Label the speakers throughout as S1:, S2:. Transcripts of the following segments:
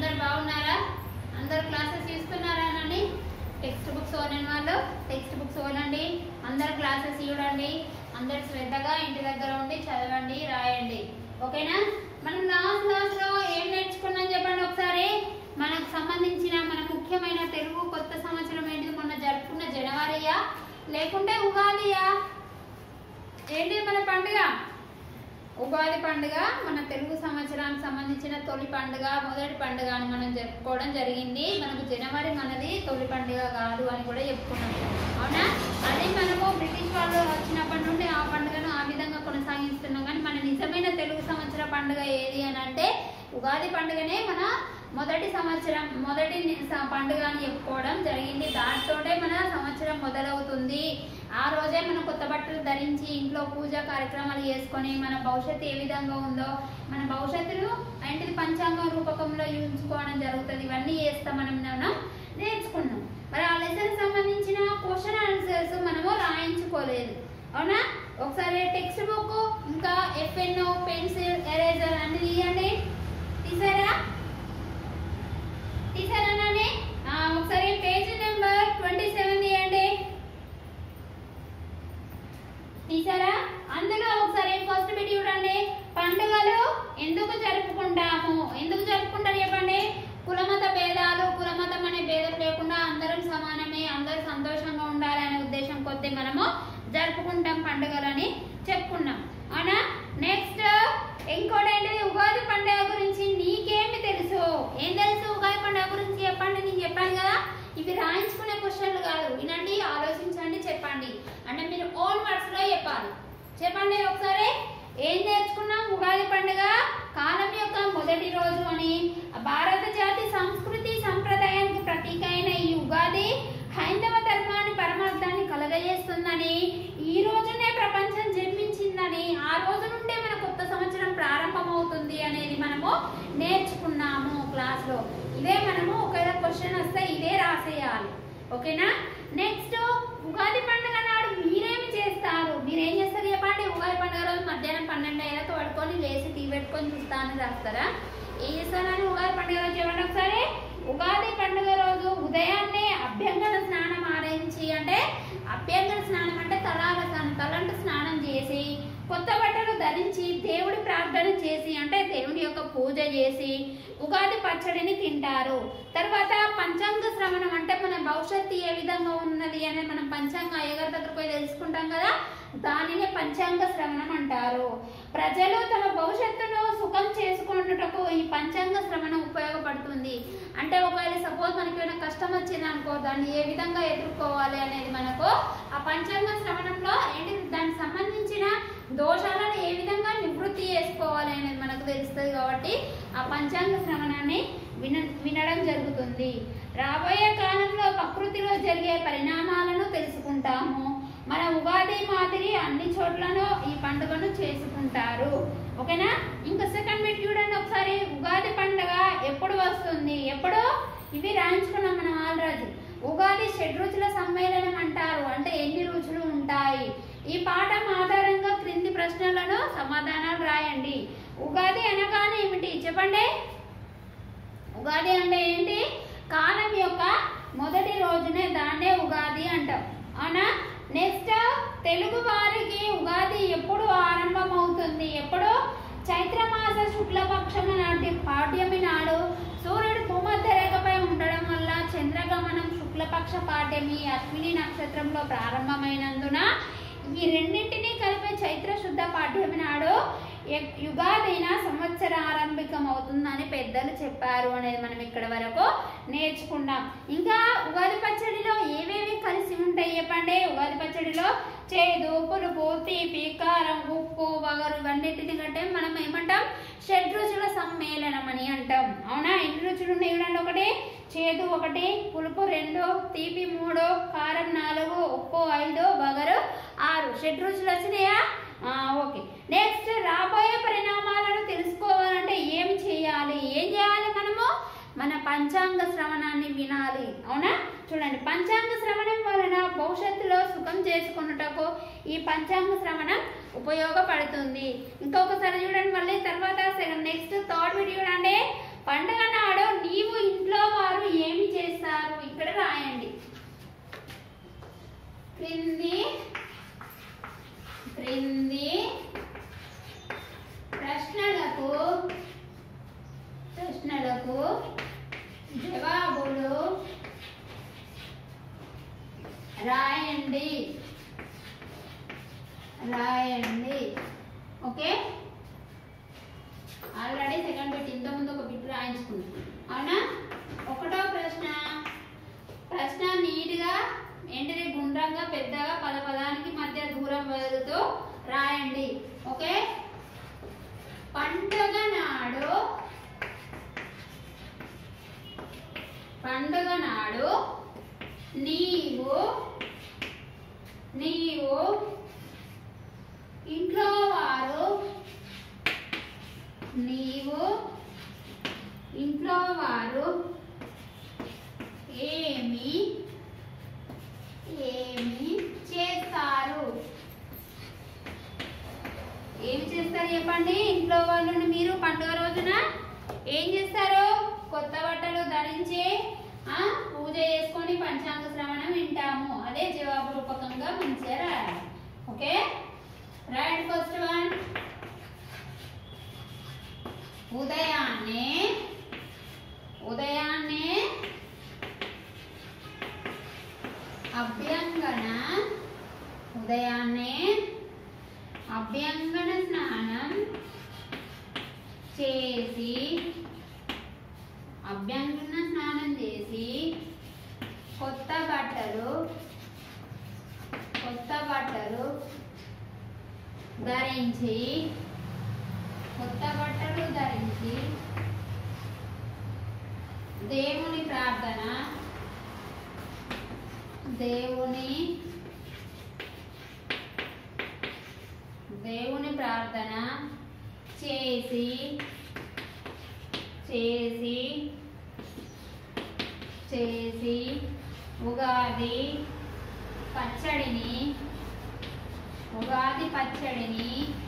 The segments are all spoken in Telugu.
S1: అందరు బాగున్నారా అందరు క్లాసెస్ తీసుకున్నారానండి టెక్స్ట్ బుక్స్ ఓనని వాళ్ళు టెక్స్ట్ బుక్స్ ఓనండి అందరు క్లాసెస్ చూడండి అందరు శ్రద్ధగా ఇంటి దగ్గర ఉండి చదవండి రాయండి ఓకేనా మనం లాస్ట్ క్లాస్ లో ఏం నేర్చుకున్నాం చెప్పండి ఒకసారి మనకు సంబంధించిన మన ముఖ్యమైన తెలుగు కొత్త సంవత్సరం ఏంటిది మొన్న జరుపుకున్న జనవరియా లేకుంటే ఉగాదియా ఏంటి మన పండుగ ఉగాది పండుగ మన తెలుగు సంవత్సరానికి సంబంధించిన తొలి పండుగ మొదటి పండుగ అని మనం జరుపుకోవడం జరిగింది మనకు జనవరి మనది తొలి పండుగ కాదు అని కూడా చెప్పుకున్నాం అవునా అదే మనము బ్రిటిష్ వాళ్ళు వచ్చినప్పటి నుండి ఆ పండుగను ఆ విధంగా కొనసాగిస్తున్నాం కానీ మన నిజమైన తెలుగు సంవత్సర పండుగ ఏది అని అంటే ఉగాది పండుగనే మన మొదటి సంవత్సరం మొదటి ని- స- పండుగ అని చెప్పుకోవడం జరిగింది దాంతోటే మన సంవత్సరం మొదలవుతుంది ఆ రోజే మనం కొత్త బట్టలు ధరించి ఇంట్లో పూజా కార్యక్రమాలు చేసుకొని మన భవిష్యత్తు ఏ విధంగా ఉందో మన భవిష్యత్తును ఏంటిది పంచాంగం రూపకంలో ఉంచుకోవడం జరుగుతుంది ఇవన్నీ చేస్తాం మనం మనం నేర్చుకున్నాం మరి ఆ లెసన్ సంబంధించిన క్వశ్చన్ ఆన్సర్స్ మనము రాయించుకోలేదు అవునా ఒకసారి టెక్స్ట్ బుక్ ఇంకా ఎఫ్ఎన్ పెన్సిల్ ఎరేజర్ అన్ని తీయండి తీసారా తీసారానే ఒకసారి పేజ్ నెంబర్ ట్వంటీ సెవెన్ తీయండి తీసారా అందులో ఒకసారి ఫస్ట్ బిట్ చూడండి పండుగలు ఎందుకు జరుపుకుంటాము ఎందుకు జరుపుకుంటారు చెప్పండి కులమత భేదాలు కులమతం అనే భేదం లేకుండా అందరం సమానమే అందరూ సంతోషంగా ఉండాలి అనే ఉద్దేశం కొద్దీ మనము జరుపుకుంటాం పండుగలని చెప్పుకున్నాం అవునా నెక్స్ట్ ఇంకోటి ఏంటిది ఉగాది పండుగ గురించి నీకేమి తెలుసు ఏం తెలుసు ఉగాది పండుగ గురించి చెప్పండి నేను చెప్పాను కదా ఇవి రాయించుకునే క్వశ్చన్లు కాదు వినండి ఆలోచించండి చెప్పండి అంటే మీరు ఓన్ వర్డ్స్ లో చెప్పాలి చెప్పండి ఒకసారి ఏం నేర్చుకున్నాం ఉగాది పండుగ కాలం యొక్క మొదటి రోజు అని భారత జాతి సంస్కృతి సంప్రదాయానికి ప్రతీక అయిన ఈ ఉగాది హైందవ ధర్మాన్ని పరమార్థాన్ని కలగజేస్తుందని ఈ రోజునే ప్రపంచం జన్మించిందని ఆ రోజు నుండే మన కొత్త సంవత్సరం ప్రారంభమవుతుంది అనేది మనము నేర్చుకున్నాము క్లాస్ లో ఇదే మనము ఒకవేళ క్వశ్చన్ వస్తే ఇదే రాసేయాలి ఓకేనా నెక్స్ట్ ఉగాది పండుగ నాడు మీరేమి చేస్తారు మీరేం చేస్తారు చెప్పండి ఉగాది పండుగ రోజు మధ్యాహ్నం పన్నెండు అయ్యాక పడుకొని లేచి టీ పెట్టుకొని చూస్తానని రాస్తారా ఏం చేస్తారని ఉగాది పండుగ రోజు చెప్పండి ఒకసారి ఉగాది పండుగ రోజు ఉదయాన్నే అభ్యంగన స్నానం ఆరంభించి అంటే అభ్యంగన స్నానం అంటే తలాల స్నానం తలంటు స్నానం చేసి కొత్త బట్టలు ధరించి దేవుడి ప్రార్థన చేసి అంటే దేవుడి యొక్క పూజ చేసి ఉగాది పచ్చడిని తింటారు తర్వాత పంచాంగ శ్రవణం అంటే మన భవిష్యత్తు ఏ విధంగా ఉన్నది అనేది మనం పంచాంగ అయ్యగారి దగ్గర పోయి తెలుసుకుంటాం కదా దానినే పంచాంగ శ్రవణం అంటారు ప్రజలు తమ భవిష్యత్తును సుఖం చేసుకున్నటకు ఈ పంచాంగ శ్రవణం ఉపయోగపడుతుంది అంటే ఒకవేళ సపోజ్ మనకి ఏమైనా కష్టం వచ్చింది అనుకో దాన్ని ఏ విధంగా ఎదుర్కోవాలి అనేది మనకు ఆ పంచాంగ శ్రవణంలో ఏంటి దానికి సంబంధించిన దోషాలను ఏ విధంగా నివృత్తి చేసుకోవాలి అనేది మనకు తెలుస్తుంది కాబట్టి ఆ పంచాంగ శ్రవణాన్ని విన వినడం జరుగుతుంది రాబోయే కాలంలో ప్రకృతిలో జరిగే పరిణామాలను తెలుసుకుంటాము మన ఉగాది మాదిరి అన్ని చోట్లను ఈ పండుగను చేసుకుంటారు ఓకేనా ఇంకా సెకండ్ బిట్ చూడండి ఒకసారి ఉగాది పండుగ ఎప్పుడు వస్తుంది ఎప్పుడు ఇవి రాయించుకున్నాం మనం ఆల్రెడీ ఉగాది షడ్రుచుల సమ్మేళనం అంటారు అంటే ఎన్ని రుచులు ఉంటాయి ఈ పాఠం ఆధారంగా క్రింది ప్రశ్నలను సమాధానాలు రాయండి ఉగాది అనగానే ఏమిటి చెప్పండి ఉగాది అంటే ఏంటి కాలం యొక్క మొదటి రోజునే దాన్నే ఉగాది అంటాం అవునా నెక్స్ట్ తెలుగు వారికి ఉగాది ఎప్పుడు ఆరంభమవుతుంది ఎప్పుడు చైత్రమాస శుక్లపక్షం నాటి పాడ్యమి నాడు సూర్యుడు భూమధ్య రేఖపై ఉండడం వల్ల చంద్రగమనం శుక్లపక్ష పాడ్యమి అశ్విని నక్షత్రంలో ప్రారంభమైనందున ఈ రెండింటినీ కలిపే చైత్ర శుద్ధ పాఠ్యమి నాడు య- యుగాదైన సంవత్సర ఆరంభికం అవుతుందని పెద్దలు చెప్పారు అనేది మనం ఇక్కడ వరకు నేర్చుకున్నాం ఇంకా ఉగాది పచ్చడిలో ఏవేవి కలిసి ఉంటాయి చెప్పండి ఉగాది పచ్చడిలో చేదు పులుపు తీపి కారం ఉప్పు వగరు ఇవన్నిటిని కంటే మనం ఏమంటాం షడ్రుచుల సమ్మేళనం అని అంటాం అవునా ఎన్ని రుచులు ఉన్నాయి చూడండి ఒకటి చేదు ఒకటి పులుపు రెండు తీపి మూడు కారం నాలుగు ఉప్పు ఐదు వగరు ఆరు షడ్రుచులు వచ్చినాయా ఆ, ఓకే నెక్స్ట్ రాబోయే పరిణామాలను తెలుసుకోవాలంటే ఏం చేయాలి ఏం చేయాలి మనము మన పంచాంగ శ్రవణాన్ని వినాలి అవునా చూడండి పంచాంగ శ్రవణం వలన భవిష్యత్తులో సుఖం చేసుకున్నటకు ఈ పంచాంగ శ్రవణం ఉపయోగపడుతుంది ఇంకొకసారి చూడండి మళ్ళీ తర్వాత నెక్స్ట్ థర్డ్ వీడియో చూడండి పండుగ నాడు నీ రాయండి రాయండి ఓకే ఆల్రెడీ సెకండ్ బిట్ ఇంత ముందు ఒక బిట్ రాయించుకున్నాం అవునా ఒకటో ప్రశ్న ప్రశ్న నీట్గా ఏంటిది గుండ్రంగా పెద్దగా పద పదానికి మధ్య దూరం వదులుతూ రాయండి ఓకే పండుగ నాడు పండుగ నాడు నీవు నీవు ఇంట్లో వారు నీవు ఇంట్లో వారు ఏమి ఏమి చేస్తారు ఏమి చేస్తారు చెప్పండి ఇంట్లో వాళ్ళని మీరు పండుగ రోజున ఏం చేస్తారు కొత్త బట్టలు ధరించి ఆ, పూజ చేసుకొని పంచాంగ శ్రవణం వింటాము అదే జవాబు రూపకంగా మంచిగా రాయాలి ఓకే రైట్ ఫస్ట్ వన్ ఉదయాన్నే ఉదయాన్నే అభ్యంగన ఉదయాన్నే అభ్యంగన స్నానం చేసి అభ్యంగన స్నానం చేసి కొత్త బట్టలు కొత్త బట్టలు ధరించి కొత్త బట్టలు ధరించి దేవుని ప్రార్థన దేవుని దేవుని ప్రార్థన చేసి చేసి చేసి ఉగాది పచ్చడిని ఉగాది పచ్చడిని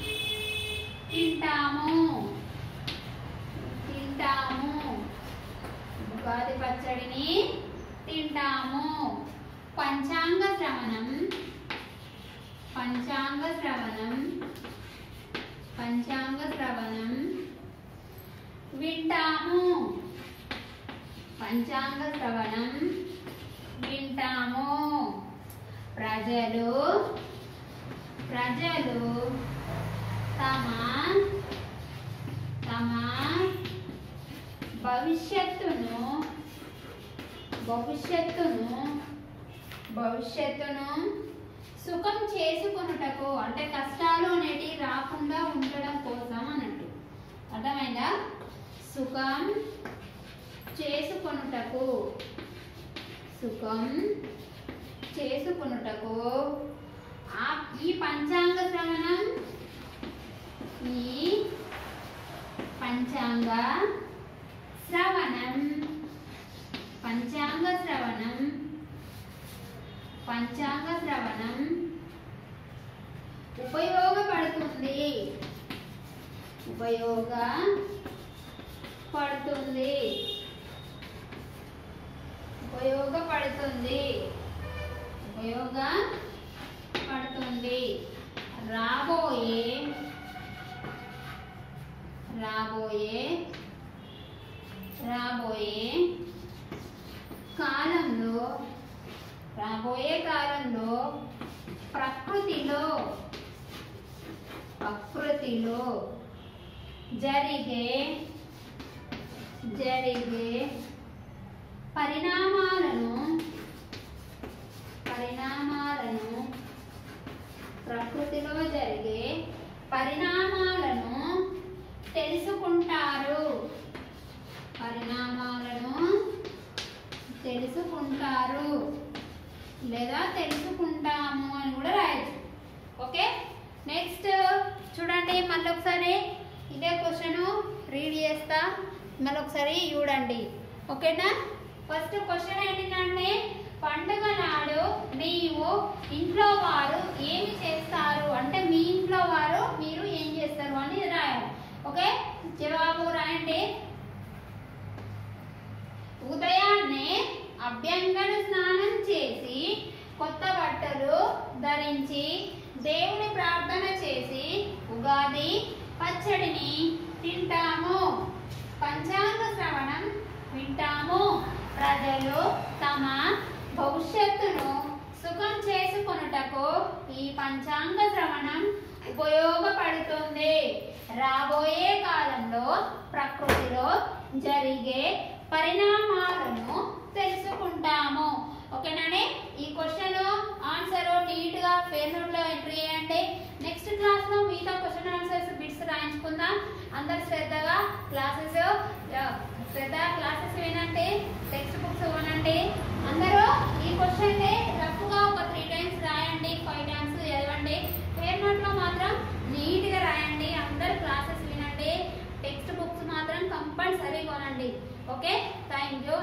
S1: తింటాము తింటాము ఉగాది పచ్చడిని తింటాము పంచాంగ శ్రవణం పంచాంగ శ్రవణం పంచాంగ శ్రవణం వింటాము పంచాంగ శ్రవణం వింటాము ప్రజలు ప్రజలు తమ తమ భవిష్యత్తును భవిష్యత్తును భవిష్యత్తును సుఖం చేసుకొనుటకు అంటే కష్టాలు అనేటివి రాకుండా ఉండడం కోసం అన్నట్టు అర్థమైందా సుఖం చేసుకొనుటకు సుఖం చేసుకొనుటకు ఆ ఈ పంచాంగ శ్రవణం ఈ పంచాంగ శ్రవణం పంచాంగ శ్రవణం పంచాంగ శ్రవణం ఉపయోగపడుతుంది ఉపయోగ పడుతుంది ఉపయోగపడుతుంది ఉపయోగ పడుతుంది రాబోయే రాబోయే రాబోయే కాలంలో రాబోయే కాలంలో ప్రకృతిలో ప్రకృతిలో జరిగే జరిగే పరిణామాలను పరిణామాలను ప్రకృతిలో జరిగే పరిణామాలను తెలుసుకుంటారు పరిణామాలను తెలుసుకుంటారు లేదా తెలుసుకుంటాము అని కూడా రాయొచ్చు ఓకే నెక్స్ట్ చూడండి మళ్ళీ ఒకసారి ఇదే క్వశ్చన్ రీడ్ చేస్తా మళ్ళీ ఒకసారి చూడండి ఓకేనా ఫస్ట్ క్వశ్చన్ ఏంటంటే పండుగ నాడు నీవు ఇంట్లో వారు ఏమి చేస్తారు అంటే మీ ఇంట్లో వారు మీరు ఏం చేస్తారు అని రాయాలి ఓకే జవాబు రాయండి ఉదయాన్నే అభ్యంగన స్నానం చేసి కొత్త బట్టలు ధరించి దేవుని ప్రార్థన చేసి ఉగాది పచ్చడిని తింటాము పంచాంగ శ్రవణం వింటాము ప్రజలు తమ భవిష్యత్తును సుఖం చేసుకొనుటకు ఈ పంచాంగ శ్రవణం ఉపయోగపడుతుంది రాబోయే కాలంలో ప్రకృతిలో జరిగే పరిణామాలను తెలుసుకుంటాము ఓకేనానే ఈ క్వశ్చన్ ఆన్సర్ నీట్ గా ఫేర్ నోట్ లో ఎంట్రీ చేయండి నెక్స్ట్ క్లాస్ లో మిగతా క్వశ్చన్ ఆన్సర్స్ బిట్స్ రాయించుకుందాం అందరు శ్రద్ధగా క్లాసెస్ శ్రద్ధ క్లాసెస్ వినండి టెక్స్ట్ బుక్స్ కొనండి అందరూ ఈ క్వశ్చన్ రఫ్ గా ఒక త్రీ టైమ్స్ రాయండి ఫైవ్ టైమ్స్ చదవండి ఫేర్ నోట్ లో మాత్రం నీట్ గా రాయండి అందరు క్లాసెస్ వినండి టెక్స్ట్ బుక్స్ మాత్రం కంపల్సరీ కొనండి ఓకే థ్యాంక్ యూ